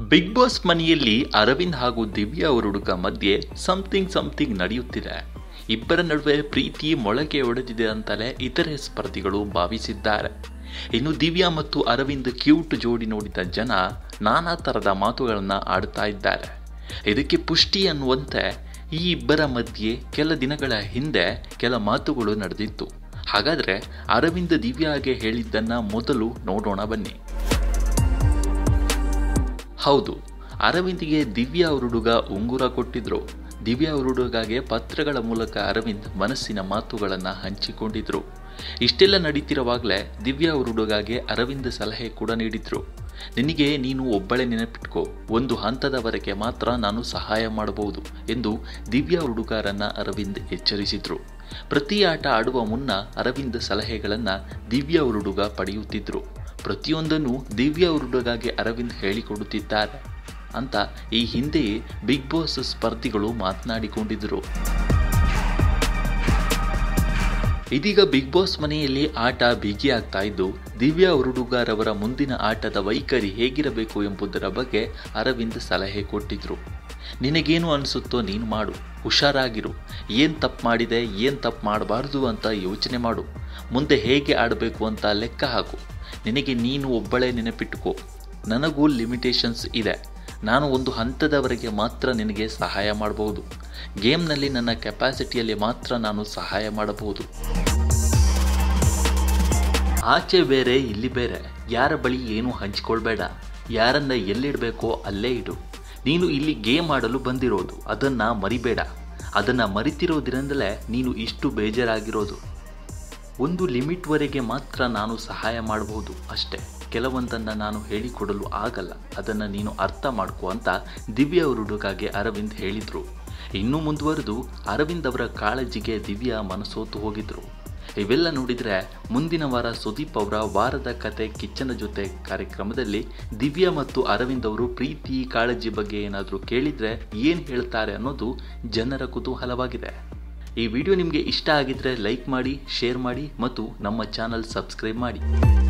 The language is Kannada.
ಬಿಗ್ ಬಾಸ್ ಮನೆಯಲ್ಲಿ ಅರವಿಂದ್ ಹಾಗೂ ದಿವ್ಯಾ ಅವರ ಹುಡುಗ ಮಧ್ಯೆ ಸಮಥಿಂಗ್ ಸಮಥಿಂಗ್ ನಡೆಯುತ್ತಿದೆ ಇಬ್ಬರ ನಡುವೆ ಪ್ರೀತಿ ಮೊಳಕೆ ಒಡೆದಿದೆ ಅಂತಲೇ ಇತರೆ ಸ್ಪರ್ಧಿಗಳು ಭಾವಿಸಿದ್ದಾರೆ ಇನ್ನು ದಿವ್ಯಾ ಮತ್ತು ಅರವಿಂದ್ ಕ್ಯೂಟ್ ಜೋಡಿ ನೋಡಿದ ಜನ ನಾನಾ ಥರದ ಮಾತುಗಳನ್ನು ಆಡ್ತಾ ಇದ್ದಾರೆ ಇದಕ್ಕೆ ಪುಷ್ಟಿ ಅನ್ನುವಂತೆ ಈ ಇಬ್ಬರ ಮಧ್ಯೆ ಕೆಲ ದಿನಗಳ ಹಿಂದೆ ಕೆಲ ಮಾತುಗಳು ನಡೆದಿತ್ತು ಹಾಗಾದರೆ ಅರವಿಂದ್ ದಿವ್ಯಾಗೆ ಹೇಳಿದ್ದನ್ನ ಮೊದಲು ನೋಡೋಣ ಬನ್ನಿ ಹೌದು ಅರವಿಂದ್ಗೆ ದಿವ್ಯಾ ಅವ್ರ ಹುಡುಗ ಉಂಗುರ ಕೊಟ್ಟಿದ್ರು ದಿವ್ಯಾ ಅವ್ರ ಹುಡುಗಗೆ ಪತ್ರಗಳ ಮೂಲಕ ಅರವಿಂದ್ ಮನಸ್ಸಿನ ಮಾತುಗಳನ್ನು ಹಂಚಿಕೊಂಡಿದ್ರು ಇಷ್ಟೆಲ್ಲ ನಡೀತಿರುವಾಗಲೇ ದಿವ್ಯಾ ಅವ್ರ ಹುಡುಗಗೆ ಅರವಿಂದ್ ಸಲಹೆ ಕೂಡ ನೀಡಿದ್ರು ನಿನಗೆ ನೀನು ಒಬ್ಬಳೇ ನೆನಪಿಟ್ಕೋ ಒಂದು ಹಂತದವರೆಗೆ ಮಾತ್ರ ನಾನು ಸಹಾಯ ಮಾಡಬಹುದು ಎಂದು ದಿವ್ಯಾ ಹುಡುಗರನ್ನ ಅರವಿಂದ್ ಎಚ್ಚರಿಸಿದ್ರು ಪ್ರತಿ ಆಟ ಆಡುವ ಮುನ್ನ ಅರವಿಂದ್ ಸಲಹೆಗಳನ್ನು ದಿವ್ಯಾ ಅವ್ರ ಹುಡುಗ ಪಡೆಯುತ್ತಿದ್ರು ಪ್ರತಿಯೊಂದನ್ನು ದಿವ್ಯಾ ಅವ್ರ ಹುಡುಗಗೆ ಅರವಿಂದ್ ಹೇಳಿಕೊಡುತ್ತಿದ್ದಾರೆ ಅಂತ ಈ ಹಿಂದೆಯೇ ಬಿಗ್ ಬಾಸ್ ಸ್ಪರ್ಧಿಗಳು ಮಾತನಾಡಿಕೊಂಡಿದ್ದರು ಇದೀಗ ಬಿಗ್ ಬಾಸ್ ಮನೆಯಲ್ಲಿ ಆಟ ಬಿಗಿಯಾಗ್ತಾ ಇದ್ದು ದಿವ್ಯಾ ಹುಡುಗಾರವರ ಮುಂದಿನ ಆಟದ ವೈಖರಿ ಹೇಗಿರಬೇಕು ಎಂಬುದರ ಬಗ್ಗೆ ಅರವಿಂದ್ ಸಲಹೆ ಕೊಟ್ಟಿದ್ರು ನಿನಗೇನು ಅನಿಸುತ್ತೋ ನೀನು ಮಾಡು ಹುಷಾರಾಗಿರು ಏನು ತಪ್ಪು ಮಾಡಿದೆ ಏನು ತಪ್ಪು ಮಾಡಬಾರ್ದು ಅಂತ ಯೋಚನೆ ಮಾಡು ಮುಂದೆ ಹೇಗೆ ಆಡಬೇಕು ಅಂತ ಲೆಕ್ಕ ಹಾಕು ನಿನಗೆ ನೀನು ಒಬ್ಬಳೇ ನೆನಪಿಟ್ಟುಕೋ ನನಗೂ ಲಿಮಿಟೇಷನ್ಸ್ ಇದೆ ನಾನು ಒಂದು ಹಂತದವರೆಗೆ ಮಾತ್ರ ನಿನಗೆ ಸಹಾಯ ಮಾಡಬಹುದು ಗೇಮ್ನಲ್ಲಿ ನನ್ನ ಕೆಪಾಸಿಟಿಯಲ್ಲಿ ಮಾತ್ರ ನಾನು ಸಹಾಯ ಮಾಡಬಹುದು ಆಚೆ ಬೇರೆ ಇಲ್ಲಿ ಬೇರೆ ಯಾರ ಬಳಿ ಏನು ಹಂಚಿಕೊಳ್ಬೇಡ ಯಾರನ್ನ ಎಲ್ಲಿಡಬೇಕೋ ಅಲ್ಲೇ ಇಡು ನೀನು ಇಲ್ಲಿ ಗೇಮ್ ಆಡಲು ಬಂದಿರೋದು ಅದನ್ನು ಮರಿಬೇಡ ಅದನ್ನು ಮರಿತಿರೋದ್ರಿಂದಲೇ ನೀನು ಇಷ್ಟು ಬೇಜಾರಾಗಿರೋದು ಒಂದು ಲಿಮಿಟ್ವರೆಗೆ ಮಾತ್ರ ನಾನು ಸಹಾಯ ಮಾಡಬಹುದು ಅಷ್ಟೇ ಕೆಲವೊಂದನ್ನು ನಾನು ಹೇಳಿಕೊಡಲು ಆಗಲ್ಲ ಅದನ್ನು ನೀನು ಅರ್ಥ ಮಾಡ್ಕೋ ಅಂತ ದಿವ್ಯಾ ಅವ್ರ ಹುಡುಗಾಗೆ ಅರವಿಂದ್ ಹೇಳಿದರು ಇನ್ನೂ ಮುಂದುವರೆದು ಅರವಿಂದ್ ಅವರ ಕಾಳಜಿಗೆ ದಿವ್ಯಾ ಮನಸೋತು ಹೋಗಿದ್ರು ಇವೆಲ್ಲ ನೋಡಿದರೆ ಮುಂದಿನ ವಾರ ಸುದೀಪ್ ಅವರ ವಾರದ ಕತೆ ಕಿಚ್ಚನ ಜೊತೆ ಕಾರ್ಯಕ್ರಮದಲ್ಲಿ ದಿವ್ಯಾ ಮತ್ತು ಅರವಿಂದ್ ಅವರು ಪ್ರೀತಿ ಕಾಳಜಿ ಬಗ್ಗೆ ಏನಾದರೂ ಕೇಳಿದರೆ ಏನು ಹೇಳ್ತಾರೆ ಅನ್ನೋದು ಜನರ ಕುತೂಹಲವಾಗಿದೆ ಈ ವಿಡಿಯೋ ನಿಮಗೆ ಇಷ್ಟ ಆಗಿದ್ರೆ ಲೈಕ್ ಮಾಡಿ ಶೇರ್ ಮಾಡಿ ಮತ್ತು ನಮ್ಮ ಚಾನಲ್ ಸಬ್ಸ್ಕ್ರೈಬ್ ಮಾಡಿ